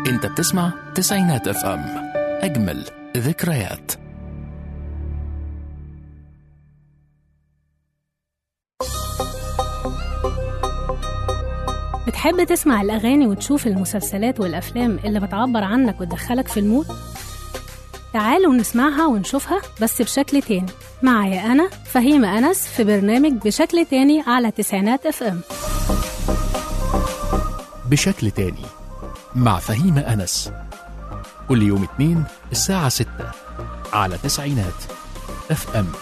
انت بتسمع تسعينات اف ام اجمل ذكريات بتحب تسمع الأغاني وتشوف المسلسلات والأفلام اللي بتعبر عنك وتدخلك في المود؟ تعالوا نسمعها ونشوفها بس بشكل تاني معايا أنا فهيمة أنس في برنامج بشكل تاني على تسعينات اف ام بشكل تاني مع فهيمة أنس كل يوم اثنين الساعة ستة على تسعينات اف ام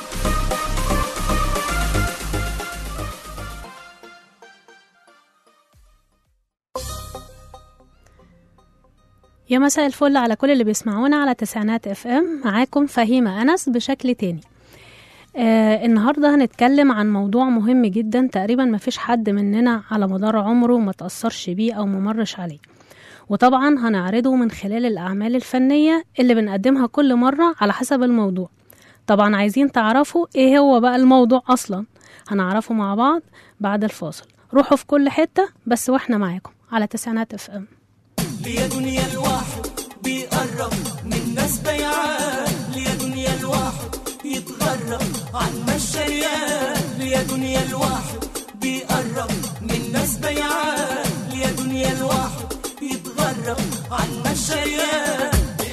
يا مساء الفل على كل اللي بيسمعونا على تسعينات اف ام معاكم فهيمة أنس بشكل تاني آه النهاردة هنتكلم عن موضوع مهم جدا تقريبا مفيش حد مننا على مدار عمره ما تأثرش بيه أو ممرش عليه وطبعا هنعرضه من خلال الأعمال الفنية اللي بنقدمها كل مرة على حسب الموضوع طبعا عايزين تعرفوا ايه هو بقى الموضوع أصلا هنعرفه مع بعض بعد الفاصل روحوا في كل حتة بس واحنا معاكم على تسعينات اف ام ليا دنيا الواحد بيقرب من ناس بيعان ليا دنيا الواحد يتغرب عن الشريان ليا دنيا الواحد بيقرب من ناس بيعان ليا دنيا الواحد يتغرب عن الشريان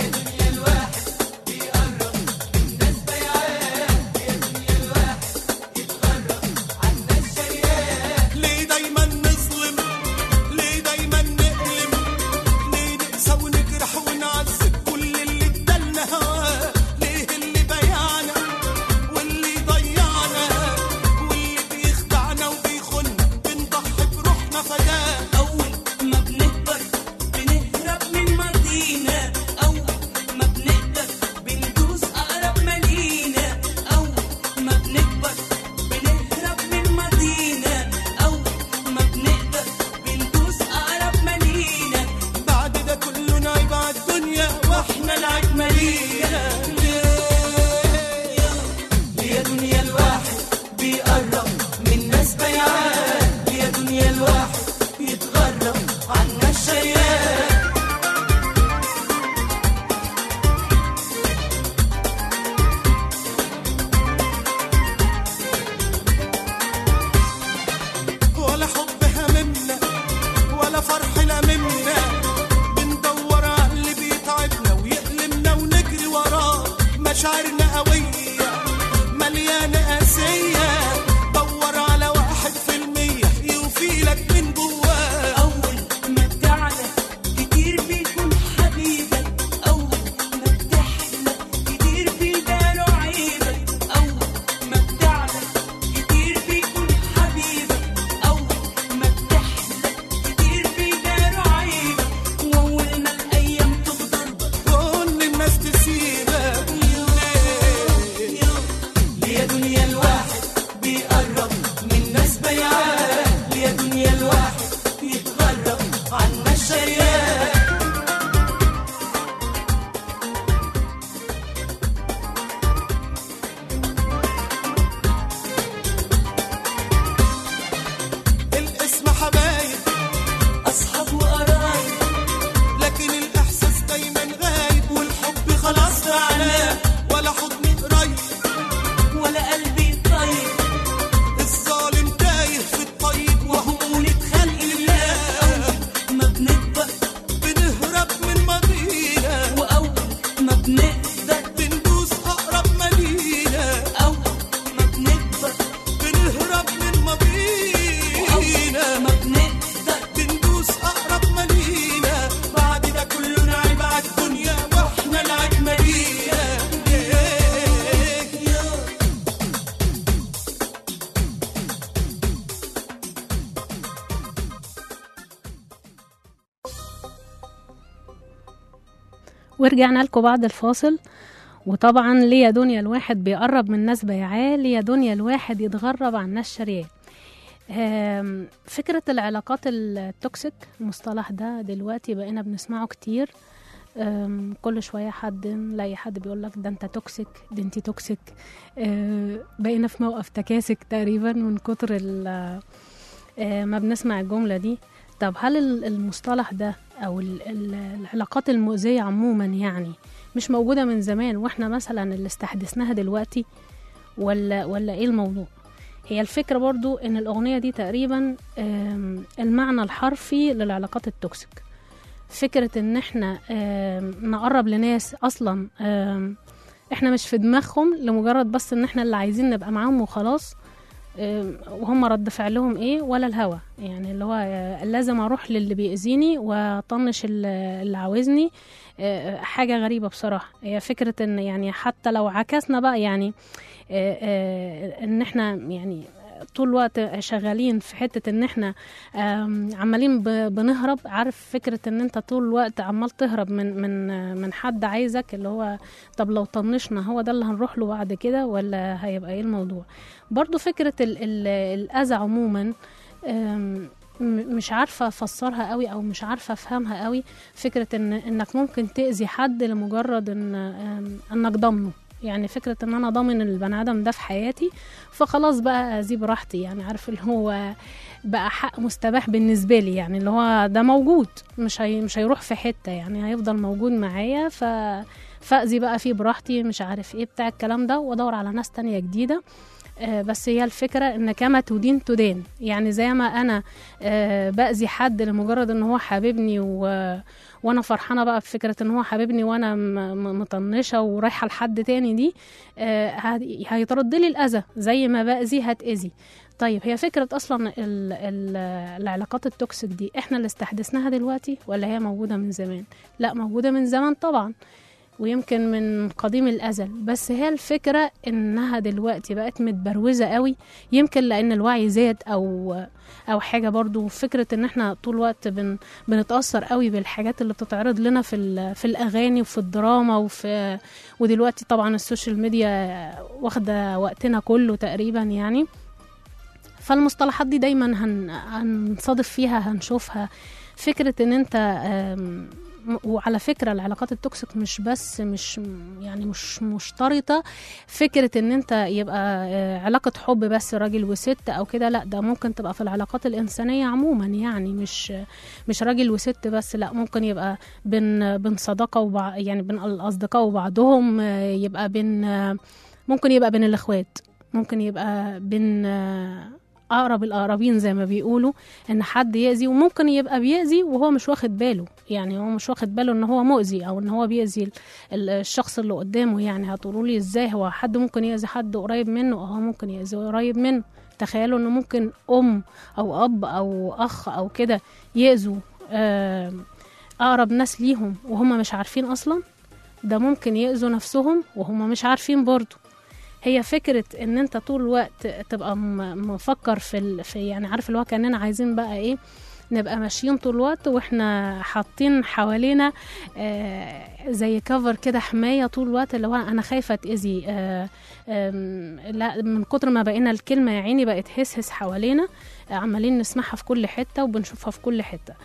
ليه دايما نظلم ليه دايما نألم ليه نقسى ونجرح ونعذب كل اللي ادالنا هواه ليه اللي بيعنا واللي ضيعنا واللي بيخدعنا وبيخنا بنضحي بروحنا فداه اول ما بنكبر بنهرب من مدينة اول ما بنقدر بندوس اقرب مدينة اول ما بنكبر بنهرب من مدينة اول ما بنقدر بندوس اقرب مدينة بعد ده كله نعيب على الدنيا واحنا العيب مالينا ليا دنيا الواحد بيقرب من ناس بيعان ليا دنيا الواحد يتغرب عنا الشيان ولا حب هممنا ولا فرح لممنا بندور على اللي بيتعبنا ويألمنا ونجري وراه مشاعرنا قوية مليانة قاسية دور على واحد في المية يوفيلك من جواه أول ما بتعلى كتير بيكون حبيبك أول ما بتحلى كتير بيبانوا عيبك أول ما بتعلى كتير بيكون حبيبك أول ما بتحلى كتير بيبانوا عيبك وأول ما الأيام تغدر كل الناس تسيبك ليا دنيا الواحد بيقرب من ناس بيعان ليا دنيا الواحد يتغرب عنا الشريان الاسم حبايب اصحاب وقرايب لكن الاحساس دايما غايب والحب خلاص رعناه ولا حضن قريب ولا قلبي طيب الظالم تايه في الطيب وهمولة خلق الله أول ما بنكبر بنهرب من مدينة وأول ما بنقدر بندوس أقرب مدينة أول ما بنكبر بنهرب من مدينة ما بنقدر بندوس أقرب مدينة بعد ده كله نعيب على الدنيا وإحنا العيب مدينة ورجعنا لكم بعد الفاصل وطبعا ليا دنيا الواحد بيقرب من ناس بيعاه ليا دنيا الواحد يتغرب عن ناس شرياه آم، فكرة العلاقات التوكسيك المصطلح ده دلوقتي بقينا بنسمعه كتير آم، كل شوية حد نلاقي حد بيقول لك ده انت توكسيك ده انت توكسيك آه، بقينا في موقف تكاسك تقريبا من كتر ال- آه، ما بنسمع الجملة دي طب هل ال- المصطلح ده او ال- ال- العلاقات المؤذيه عموما يعني مش موجوده من زمان واحنا مثلا اللي استحدثناها دلوقتي ولا ولا ايه الموضوع هي الفكره برضو ان الاغنيه دي تقريبا آم، المعنى الحرفي للعلاقات التوكسيك فكره ان احنا آم، نقرب لناس اصلا آم، احنا مش في دماغهم لمجرد بس ان احنا اللي عايزين نبقى معاهم وخلاص آم، وهم رد فعلهم ايه ولا الهوى يعني اللي هو آه، لازم اروح للي بيأذيني واطنش ال- اللي عاوزني آه، حاجة غريبة بصراحة هي فكرة ان يعني حتى لو عكسنا بقى يعني آه، آه، ان احنا يعني طول الوقت شغالين في حتة ان احنا آم، عمالين ب- بنهرب عارف فكرة ان انت طول الوقت عمال تهرب من من آه، من حد عايزك اللي هو طب لو طنشنا هو ده اللي هنروح له بعد كده ولا هيبقى ايه الموضوع برضو فكرة ال ال الأذى عموما آم، م- مش عارفة أفسرها قوي أو مش عارفة أفهمها قوي فكرة إن إنك ممكن تأذي حد لمجرد إن آم، إنك ضامنه يعني فكرة إن أنا ضامن البني آدم ده في حياتي فخلاص بقى أذيه براحتي يعني عارف اللي هو بقى حق مستباح بالنسبة لي يعني اللي هو ده موجود مش هي مش هيروح في حتة يعني هيفضل موجود معايا ف فأذي بقى فيه براحتي مش عارف ايه بتاع الكلام ده وادور على ناس تانية جديدة آه، بس هي الفكرة ان كما تدين تدان يعني زي ما انا آه، بأذي حد لمجرد ان هو حاببني و... وانا فرحانة بقى بفكرة ان هو حاببني وانا م... م- مطنشة ورايحة لحد تاني دي آه، هت- هيترد لي الاذى زي ما بأذي هتأذي طيب هي فكرة أصلا ال ال العلاقات التوكسيك دي إحنا اللي استحدثناها دلوقتي ولا هي موجودة من زمان؟ لا موجودة من زمان طبعا ويمكن من قديم الأزل بس هي الفكرة إنها دلوقتي بقت متبروزة قوي يمكن لأن الوعي زاد أو أو حاجة برضو فكرة إن إحنا طول الوقت بن بنتأثر قوي بالحاجات اللي بتتعرض لنا في ال- في الأغاني وفي الدراما وفي ودلوقتي طبعا السوشيال ميديا واخدة وقتنا كله تقريبا يعني فالمصطلحات دي دايما هن هنصادف فيها هنشوفها فكرة ان انت آم، م- وعلى فكرة العلاقات التوكسيك مش بس مش يعني مش مشترطة فكرة ان انت يبقى آه، علاقة حب بس راجل وست او كده لا ده ممكن تبقى في العلاقات الانسانية عموما يعني مش مش راجل وست بس لا ممكن يبقى بين بين صداقة وبع يعني بين الاصدقاء وبعضهم آه، يبقى بين آه، ممكن يبقى بين الاخوات ممكن يبقى بين آه، اقرب الاقربين زي ما بيقولوا ان حد يأذي وممكن يبقى بيأذي وهو مش واخد باله يعني هو مش واخد باله ان هو مؤذي او ان هو بيأذي ال- ال- الشخص اللي قدامه يعني هتقولوا لي ازاي هو حد ممكن يأذي حد قريب منه اه ممكن يأذي قريب منه تخيلوا ان ممكن ام او اب او اخ او كده يأذوا آم، اقرب ناس ليهم وهم مش عارفين اصلا ده ممكن يأذوا نفسهم وهم مش عارفين برضه هي فكرة ان انت طول الوقت تبقى م- مفكر في, ال... في يعني عارف اللي هو كاننا عايزين بقى ايه نبقى ماشيين طول الوقت واحنا حاطين حوالينا آه زي كفر كده حماية طول الوقت اللي هو انا خايفة اتأذي آه آم، لا من كتر ما بقينا الكلمة يا عيني بقت هس هس حوالينا آه، عمالين نسمعها في كل حتة وبنشوفها في كل حتة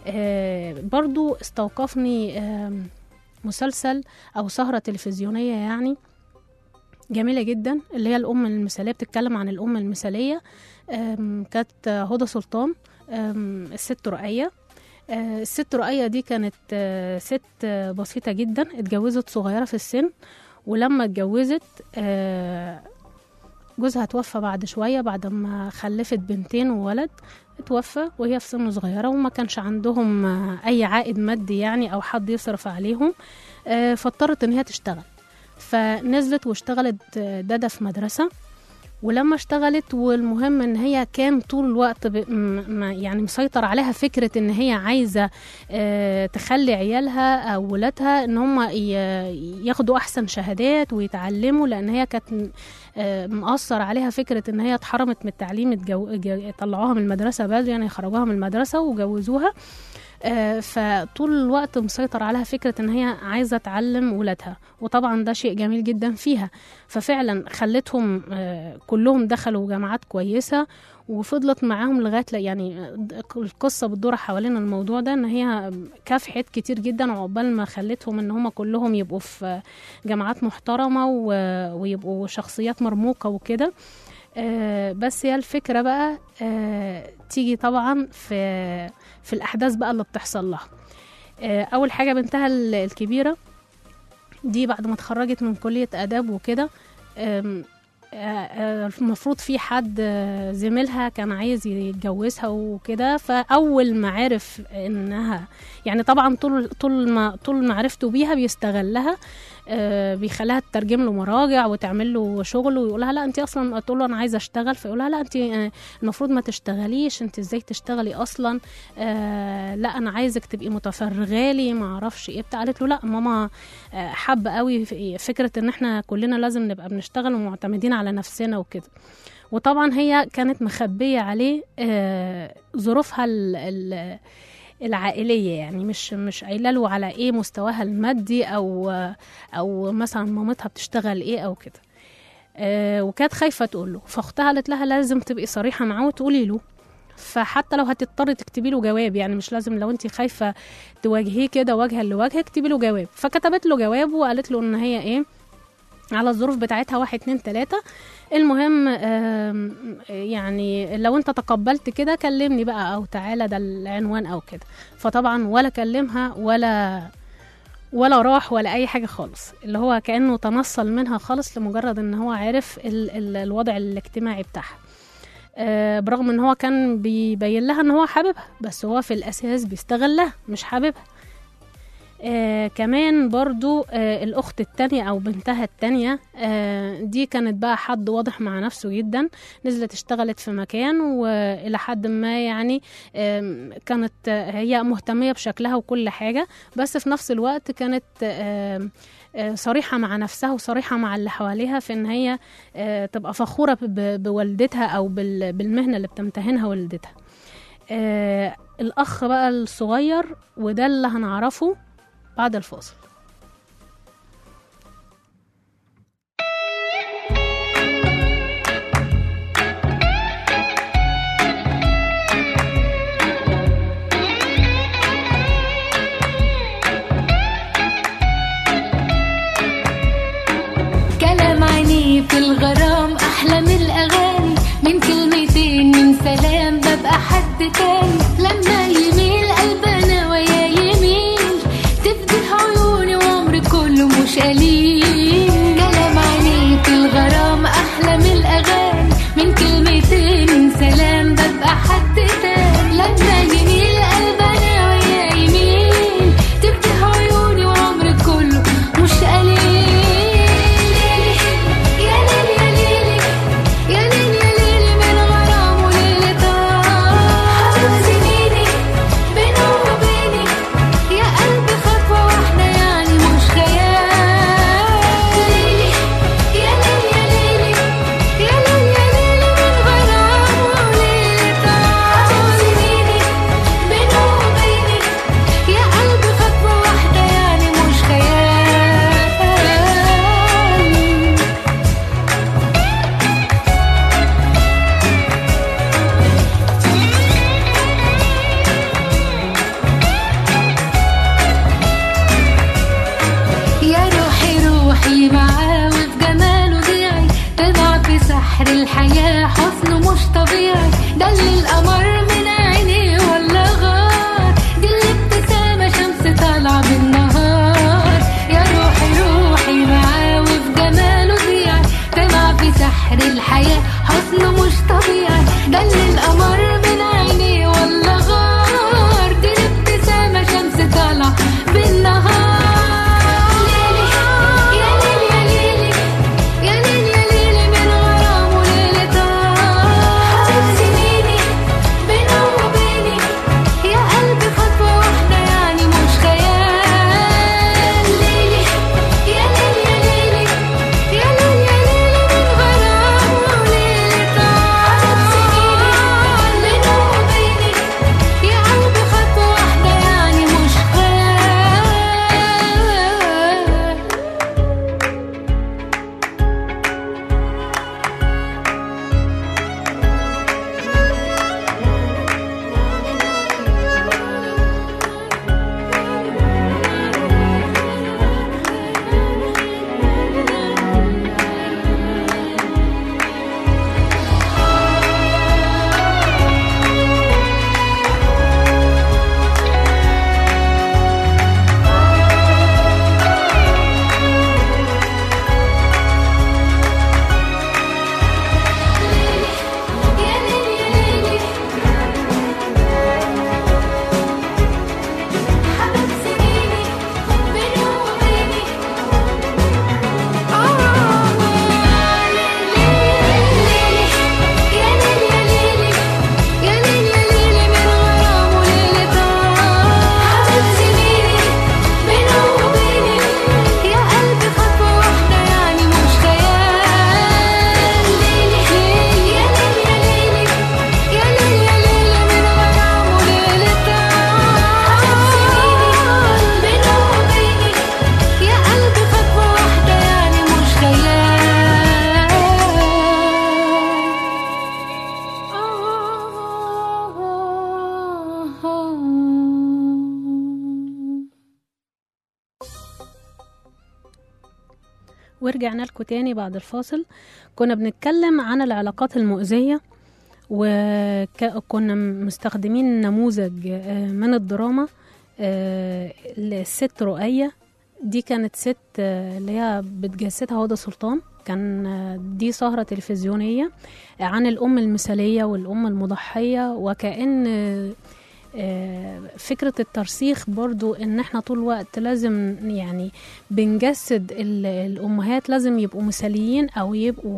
آه برضو استوقفني آم، مسلسل او سهرة تلفزيونية يعني جميلة جدا اللي هي الأم المثالية بتتكلم عن الأم المثالية أم، كانت هدى سلطان أم، الست رؤية أه، الست رؤية دي كانت أه، ست أه، بسيطة جدا اتجوزت صغيرة في السن ولما اتجوزت أه، جوزها توفى بعد شوية بعد ما خلفت بنتين وولد اتوفى وهي في سن صغيرة وما كانش عندهم أه، أي عائد مادي يعني أو حد يصرف عليهم أه، فاضطرت إن هي تشتغل فنزلت واشتغلت دادا في مدرسة ولما اشتغلت والمهم ان هي كان طول الوقت ب... م... م- يعني مسيطر عليها فكرة ان هي عايزة اه تخلي عيالها او ولادها ان هم ي... ياخدوا احسن شهادات ويتعلموا لان هي كانت اه مأثر عليها فكرة ان هي اتحرمت من التعليم اتجو... ج- طلعوها من المدرسة بدري يعني خرجوها من المدرسة وجوزوها آه، فطول الوقت مسيطر عليها فكرة ان هي عايزة تعلم ولادها وطبعا ده شيء جميل جدا فيها ففعلا خلتهم آه، كلهم دخلوا جامعات كويسة وفضلت معاهم لغاية لا- يعني آه، القصة بتدور حوالين الموضوع ده ان هي كافحت كتير جدا عقبال ما خلتهم ان هم كلهم يبقوا في جامعات محترمة و- ويبقوا شخصيات مرموقة وكده آه، بس هي الفكرة بقى آه، تيجي طبعا في في الأحداث بقى اللي بتحصل لها آه، أول حاجة بنتها ال- الكبيرة دي بعد ما اتخرجت من كلية آداب وكده آم، آه، آه، المفروض في حد آه، زميلها كان عايز يتجوزها وكده فأول ما عرف إنها يعني طبعا طول طول ما طول معرفته بيها بيستغلها آه، بيخليها تترجم له مراجع وتعمل له شغل ويقولها لا انت اصلا تقول له انا عايزه اشتغل فيقولها لا انت آه، المفروض ما تشتغليش انت ازاي تشتغلي اصلا آه لا انا عايزك تبقي متفرغه لي ما اعرفش ايه بتاع قالت له لا ماما آه، حابه قوي في- فكره ان احنا كلنا لازم نبقى بنشتغل ومعتمدين على نفسنا وكده وطبعا هي كانت مخبيه عليه آه، ظروفها ال- ال- العائليه يعني مش مش قايله له على ايه مستواها المادي او او مثلا مامتها بتشتغل ايه او كده آه، وكانت خايفه تقول له فاختها قالت لها لازم تبقي صريحه معاه وتقولي له فحتى لو هتضطري تكتبي له جواب يعني مش لازم لو انت خايفه تواجهيه كده وجها لوجه اكتبي له جواب فكتبت له جواب وقالت له ان هي ايه على الظروف بتاعتها واحد اتنين تلاتة المهم آم، يعني لو انت تقبلت كده كلمني بقى او تعالى ده العنوان او كده فطبعا ولا كلمها ولا ولا راح ولا اي حاجه خالص اللي هو كانه تنصل منها خالص لمجرد ان هو عرف ال ال الوضع الاجتماعي بتاعها آه، برغم ان هو كان بيبين لها ان هو حاببها بس هو في الاساس بيستغلها مش حاببها آه كمان برضو آه الأخت التانية أو بنتها التانية آه دي كانت بقى حد واضح مع نفسه جدا نزلت اشتغلت في مكان وإلى حد ما يعني آم، كانت آه، هي مهتمية بشكلها وكل حاجة بس في نفس الوقت كانت آم، آه، صريحة مع نفسها وصريحة مع اللي حواليها في إن هي آه، تبقى فخورة ب- بوالدتها أو بال- بالمهنة اللي بتمتهنها والدتها آه، الأخ بقى الصغير وده اللي هنعرفه بعد الفاصل كلام عينيه في الغرام احلى من الاغاني من كلمتين من سلام ببقى حد تاني لما يميل قلبنا ويا يميل تفتح عيوني وعمري كله مش قليل كلام عينيه في الغرام احلى من الاغاني من كلمتين من سلام ببقى حد تاني لما يميل قلبنا ويا يميل تفتح عيوني وعمري كله مش قليل يا ليل يا ليلي يا ليل يا ليلي من غرام وليلة ورجعنا لكم تاني بعد الفاصل كنا بنتكلم عن العلاقات المؤذية وكنا مستخدمين نموذج آه، من الدراما آه، الست رؤية دي كانت ست آه، اللي هي بتجسدها هدى سلطان كان آه، دي سهرة تلفزيونية عن الأم المثالية والأم المضحية وكأن آه، آه، فكرة الترسيخ برضو ان احنا طول الوقت لازم يعني بنجسد ال- الأمهات لازم يبقوا مثاليين أو يبقوا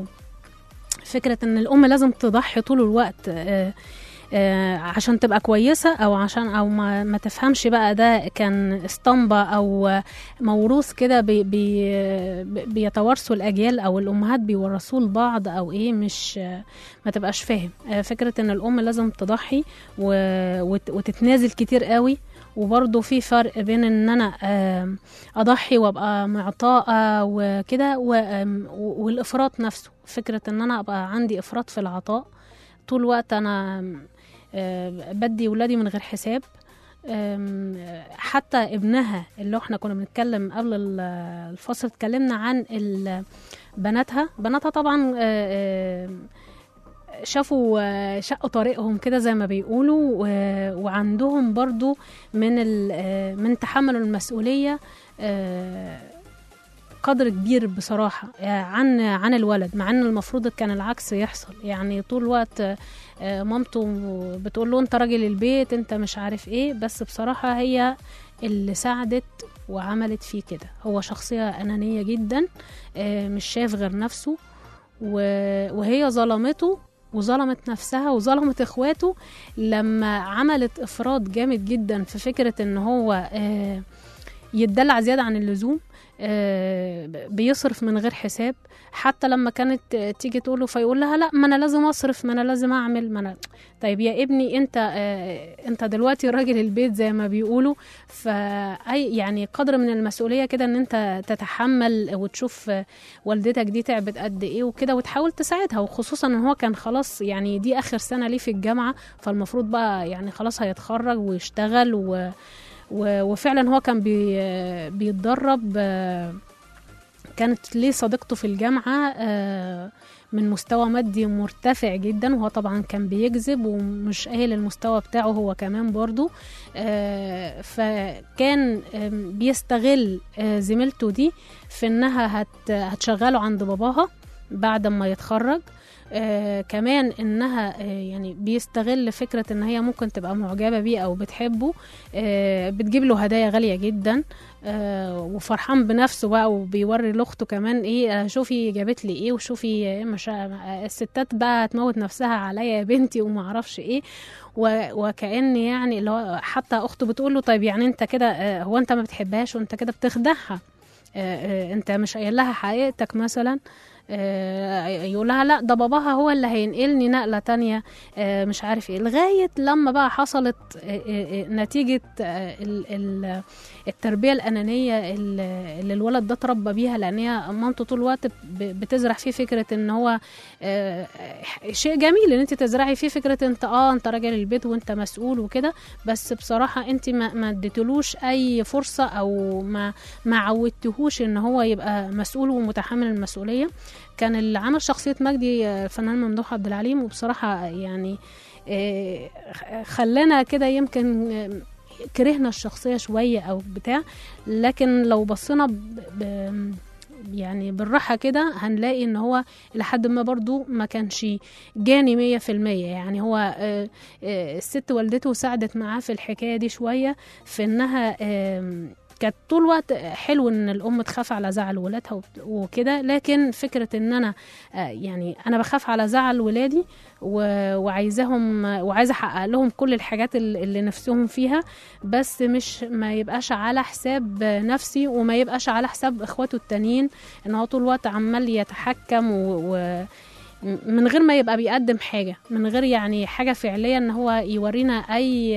فكرة ان الأم لازم تضحي طول الوقت آه، آه، عشان تبقى كويسة أو عشان أو ما, ما تفهمش بقى ده كان اسطمبة أو آه، موروث كده بي بي بي- بيتوارثوا الأجيال أو الأمهات بيورثوه لبعض أو إيه مش آه، ما تبقاش فاهم آه، فكرة إن الأم لازم تضحي و- وت- وتتنازل كتير قوي وبرضه في فرق بين ان انا آم، اضحي وابقى معطاءه وكده و- آم، و- والافراط نفسه فكره ان انا ابقى عندي افراط في العطاء طول الوقت انا آم، آه، بدي ولادي من غير حساب آم، آه، حتى ابنها اللي احنا كنا بنتكلم قبل ال- الفصل اتكلمنا عن ال- بناتها بناتها طبعا آه، آه، شافوا آه، شقوا طريقهم كده زي ما بيقولوا و- وعندهم برضو من ال- آه، من تحمل المسؤولية آه، قدر كبير بصراحة آه، عن عن الولد مع ان المفروض كان العكس يحصل يعني طول الوقت آه، مامته بتقول له انت راجل البيت انت مش عارف ايه بس بصراحة هي اللي ساعدت وعملت فيه كده هو شخصية أنانية جدا آه، مش شايف غير نفسه و- وهي ظلمته وظلمت نفسها وظلمت اخواته لما عملت افراط جامد جدا في فكره ان هو آه، يتدلع زياده عن اللزوم آه، بيصرف من غير حساب حتى لما كانت آه، تيجي تقوله فيقول لها لا ما انا لازم اصرف ما انا لازم اعمل ما انا طيب يا ابني انت آه، انت دلوقتي راجل البيت زي ما بيقولوا فاي يعني قدر من المسؤوليه كده ان انت تتحمل وتشوف آه، والدتك دي تعبت قد ايه وكده وتحاول تساعدها وخصوصا ان هو كان خلاص يعني دي اخر سنه ليه في الجامعه فالمفروض بقى يعني خلاص هيتخرج ويشتغل و و- وفعلا هو كان بي بيتدرب آه، كانت ليه صديقته في الجامعة آه، من مستوى مادي مرتفع جدا وهو طبعا كان بيكذب ومش قايل المستوى بتاعه هو كمان برضو آه، فكان آم، بيستغل آه، زميلته دي في انها هت هتشغله عند باباها بعد ما يتخرج آه كمان انها آه يعني بيستغل فكره ان هي ممكن تبقى معجبه بيه او بتحبه آه بتجيب له هدايا غاليه جدا آه وفرحان بنفسه بقى وبيوري لاخته كمان ايه آه شوفي جابت لي ايه وشوفي ايه مش آه الستات بقى هتموت نفسها عليا يا بنتي وما اعرفش ايه و- وكأن يعني اللي هو حتى اخته بتقول له طيب يعني انت كده آه هو انت ما بتحبهاش وانت كده بتخدعها آه، آه، انت مش قايل لها حقيقتك مثلا آه، يقول لها لا ده باباها هو اللي هينقلني نقلة تانية آه، مش عارف ايه لغاية لما بقى حصلت آه، آه، آه، نتيجة آه، ال- ال- التربية الأنانية اللي اللي الولد ده اتربى بيها لأن هي مامته طول الوقت ب- بتزرع فيه فكرة ان هو آه، شيء جميل ان انت تزرعي فيه فكرة انت اه انت راجل البيت وانت مسؤول وكده بس بصراحة انت ما ما اديتلوش اي فرصة او ما ما عودتهوش ان هو يبقى مسؤول ومتحمل المسؤولية كان اللي عمل شخصية مجدي آه، الفنان ممدوح عبد العليم وبصراحة يعني آه، خلانا كده يمكن آه، كرهنا الشخصية شوية أو بتاع لكن لو بصينا ب... ب... يعني بالراحة كده هنلاقي ان هو لحد ما برضو ما كانش جاني مية في المية يعني هو آه، آه، الست والدته ساعدت معاه في الحكاية دي شوية في انها آم، كانت طول الوقت حلو ان الام تخاف على زعل ولادها وبت- وكده لكن فكره ان انا آه، يعني انا بخاف على زعل ولادي و- وعايزاهم وعايزه احقق لهم كل الحاجات ال- اللي نفسهم فيها بس مش ما يبقاش على حساب نفسي وما يبقاش على حساب اخواته التانيين ان هو طول الوقت عمال يتحكم و, و من غير ما يبقى بيقدم حاجه من غير يعني حاجه فعليه ان هو يورينا اي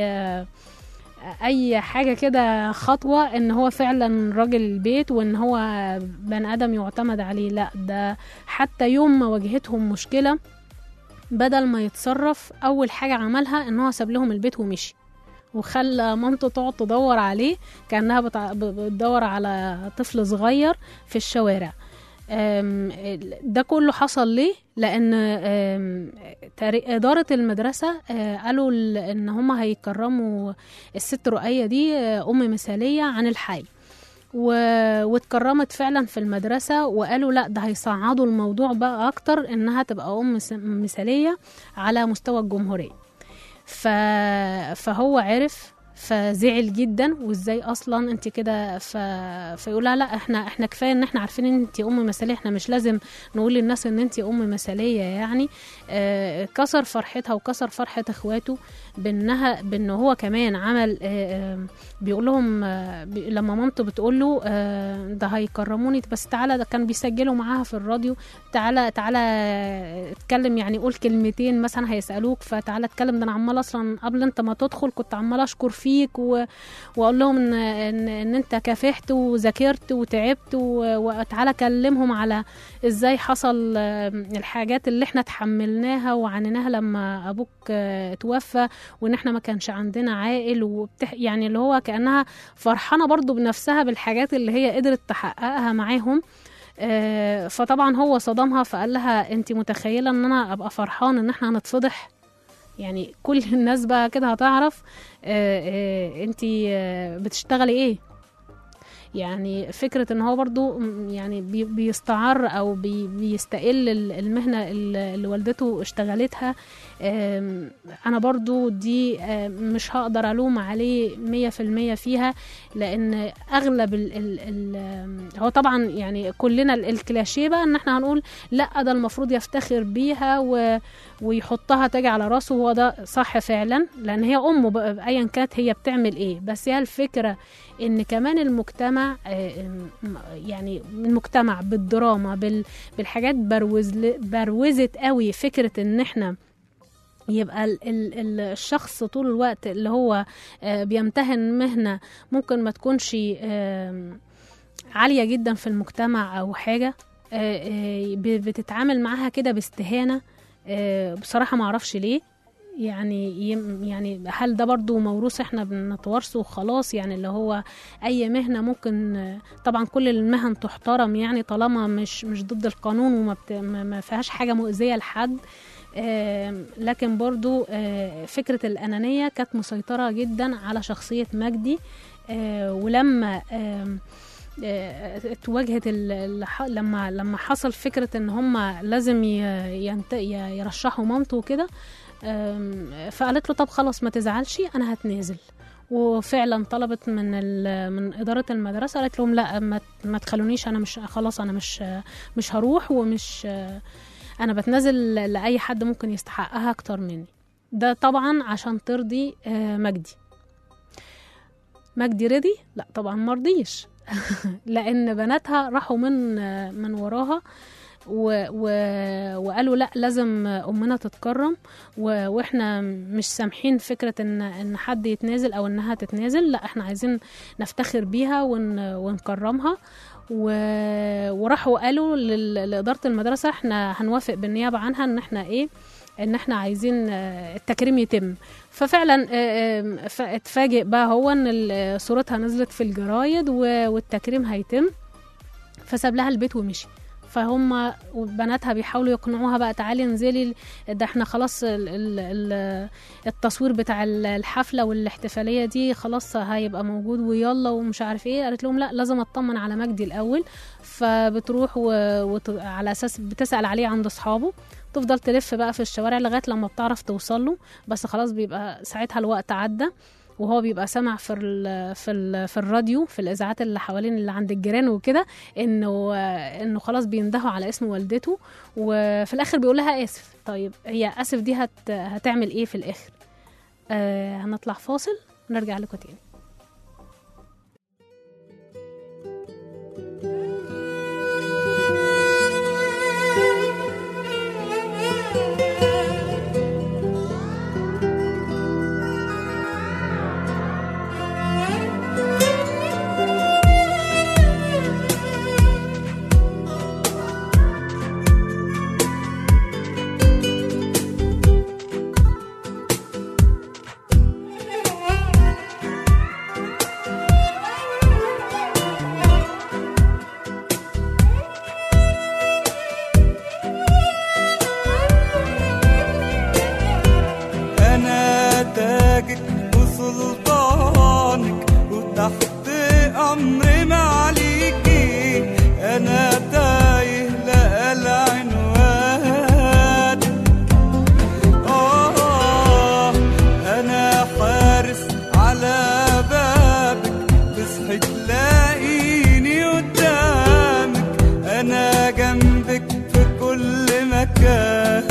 اي حاجه كده خطوه ان هو فعلا راجل البيت وان هو بني ادم يعتمد عليه لا ده حتى يوم ما واجهتهم مشكله بدل ما يتصرف اول حاجه عملها ان هو ساب لهم البيت ومشي وخلى مامته تقعد تدور عليه كانها بتع- ب- بتدور على طفل صغير في الشوارع آم، ال- ده كله حصل ليه لان آم، تاري- اداره المدرسه آه، قالوا ال- ان هم هيكرموا الست رؤيه دي آه، ام مثاليه عن الحي و... واتكرمت فعلا في المدرسة وقالوا لا ده هيصعدوا الموضوع بقى أكتر إنها تبقى أم مس- مثالية على مستوى الجمهورية ف... فهو عرف فزعل جدا وازاي اصلا انت كده ف... فيقول لها لا احنا احنا كفايه ان احنا عارفين ان انت ام مثاليه احنا مش لازم نقول للناس ان انت ام مثاليه يعني آه كسر فرحتها وكسر فرحه اخواته بانها بان هو كمان عمل آه آه بيقول لهم آه بي... لما مامته بتقول له آه ده هيكرموني بس تعالى ده كان بيسجلوا معاها في الراديو تعالى تعالى اتكلم يعني قول كلمتين مثلا هيسالوك فتعالى اتكلم ده انا عمال اصلا قبل انت ما تدخل كنت عمال اشكر فيك و... واقول لهم ان ان, إن انت كافحت وذاكرت وتعبت و... وتعالى كلمهم على ازاي حصل آه، الحاجات اللي احنا تحملناها وعانيناها لما ابوك آه، توفى وان احنا ما كانش عندنا عائل وبتح... يعني اللي هو كانها فرحانه برضو بنفسها بالحاجات اللي هي قدرت تحققها معاهم آه، فطبعا هو صدمها فقال لها انت متخيله ان انا ابقى فرحان ان احنا هنتفضح يعني كل الناس بقى كده هتعرف انت بتشتغلي ايه يعني فكرة ان هو برضو م- يعني بي- بيستعر او بي- بيستقل ال- المهنة اللي اللي والدته اشتغلتها آم، انا برضو دي آم، مش هقدر الوم عليه مية في المية فيها لان اغلب ال ال ال آم، هو طبعا يعني كلنا ال- الكلاشيه بقى ان احنا هنقول لا ده المفروض يفتخر بيها و ويحطها تاج على راسه وهو ده صح فعلا لان هي امه بقى ايا كانت هي بتعمل ايه بس هي الفكره ان كمان المجتمع آه، م- يعني المجتمع بالدراما بال- بالحاجات بروز بروزت قوي فكره ان احنا يبقى ال ال ال الشخص طول الوقت اللي هو آه، بيمتهن مهنة ممكن ما تكونش آم، عالية جدا في المجتمع أو حاجة آه، آه، ب- بتتعامل معاها كده باستهانة آه، بصراحة معرفش ليه يعني يم- يعني هل ده برضو موروث احنا بنتوارثه وخلاص يعني اللي هو اي مهنه ممكن آه، طبعا كل المهن تحترم يعني طالما مش مش ضد القانون وما بت- ما ما فيهاش حاجه مؤذيه لحد آم، لكن برضو آه، فكرة الأنانية كانت مسيطرة جدا على شخصية مجدي آه، ولما آم، آه، اتواجهت ال- الح- لما لما حصل فكرة ان هم لازم ي- ينت- ي- يرشحوا مامته وكده آم، فقالت له طب خلاص ما تزعلش انا هتنازل وفعلا طلبت من ال- من اداره المدرسه قالت لهم لا ما ت- ما تخلونيش انا مش خلاص انا مش مش هروح ومش انا بتنازل لاي حد ممكن يستحقها اكتر مني ده طبعا عشان ترضي آه، مجدي مجدي رضي لا طبعا مرضيش لان بناتها راحوا من آه، من وراها و و وقالوا لا لازم امنا تتكرم و واحنا مش سامحين فكره ان ان حد يتنازل او انها تتنازل لا احنا عايزين نفتخر بيها ون ونكرمها و... وراحوا قالوا لل... لاداره المدرسه احنا هنوافق بالنيابه عنها ان احنا ايه ان احنا عايزين آه، التكريم يتم ففعلا آه، آم، ف- اتفاجئ بقى هو ان ال- صورتها نزلت في الجرايد و- والتكريم هيتم فساب لها البيت ومشي فهم وبناتها بيحاولوا يقنعوها بقى تعالي انزلي ده احنا خلاص ال ال ال التصوير بتاع ال- الحفله والاحتفاليه دي خلاص هيبقى موجود ويلا ومش عارف ايه قالت لهم لا لازم اطمن على مجدي الاول فبتروح و... وت... على اساس بتسال عليه عند اصحابه تفضل تلف بقى في الشوارع لغايه لما بتعرف توصل له بس خلاص بيبقى ساعتها الوقت عدى وهو بيبقى سامع في ال في ال في الراديو في الاذاعات اللي حوالين اللي عند الجيران وكده انه انه خلاص بيندهوا على اسم والدته وفي الاخر بيقول لها اسف طيب هي اسف دي هت هتعمل ايه في الاخر آه هنطلع فاصل ونرجع لكم تاني Thank تاجك وسلطانك وتحت أمر معليكي أنا تايه لا العنوان آه أنا حارس على بابك تصحي تلاقيني قدامك أنا جنبك في كل مكان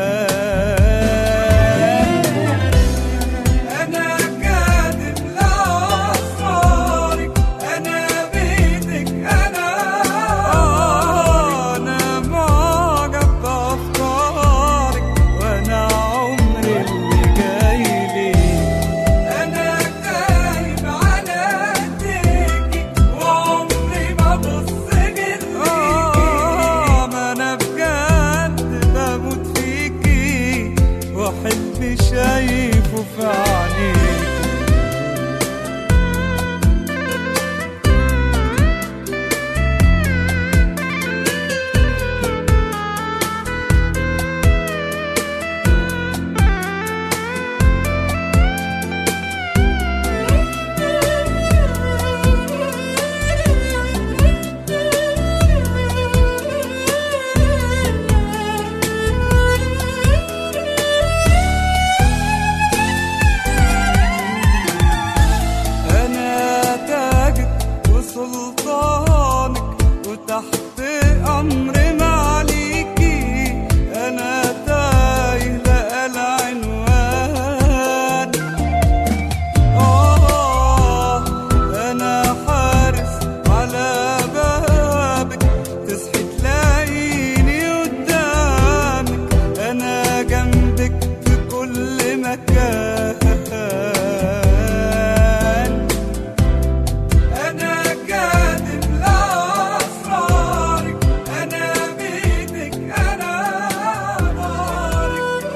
أنا كاتب لأسرارك أنا بيدك أنا أنا معجب بأفكارك وأنا عمري اللي جاي لي أنا تايب على إيديكي وعمري ما بص جنبيكي ما أنا بجد بموت فيكي وحلمي شايفه في عينيكي أنا تاجك وسلطانك وتحت أمر معليكي أنا تايه لا العنوان آه أنا حارس على بابك تصحي تلاقيني قدامك أنا جنبك في كل مكان أنا كاتب لأسرارك أنا بيدك أنا نارك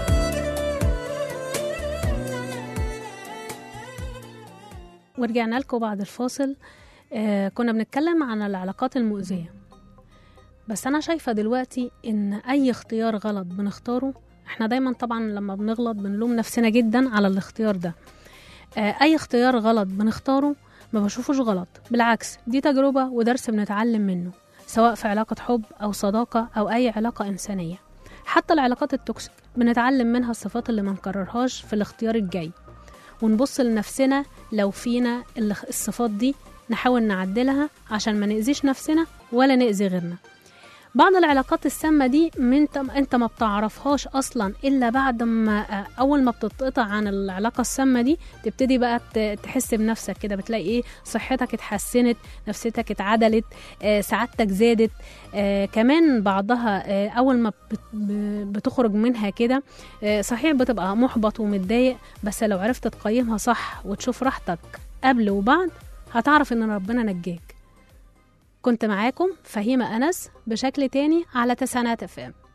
ورجعنا لكم بعد الفاصل آه كنا بنتكلم عن العلاقات المؤذية بس أنا شايفة دلوقتي إن أي اختيار غلط بنختاره احنا دايما طبعا لما بنغلط بنلوم نفسنا جدا على الاختيار ده آه أي اختيار غلط بنختاره ما بشوفوش غلط بالعكس دي تجربة ودرس بنتعلم منه سواء في علاقة حب أو صداقة أو أي علاقة إنسانية حتى العلاقات التوكسيك بنتعلم منها الصفات اللي منكررهاش في الاختيار الجاي ونبص لنفسنا لو فينا ال- الصفات دي نحاول نعدلها عشان ما نأذيش نفسنا ولا نأذي غيرنا بعض العلاقات السامة دي من انت, انت ما بتعرفهاش اصلا الا بعد ما آه، اول ما بتتقطع عن العلاقة السامة دي تبتدي بقى ت- تحس بنفسك كده بتلاقي ايه صحتك اتحسنت نفسيتك اتعدلت آه، سعادتك زادت آه، كمان بعضها آه، اول ما بت- ب- بتخرج منها كده آه، صحيح بتبقى محبط ومتضايق بس لو عرفت تقيمها صح وتشوف راحتك قبل وبعد هتعرف ان ربنا نجاك كنت معاكم فهيمة أنس بشكل تاني على تسعينات اف ام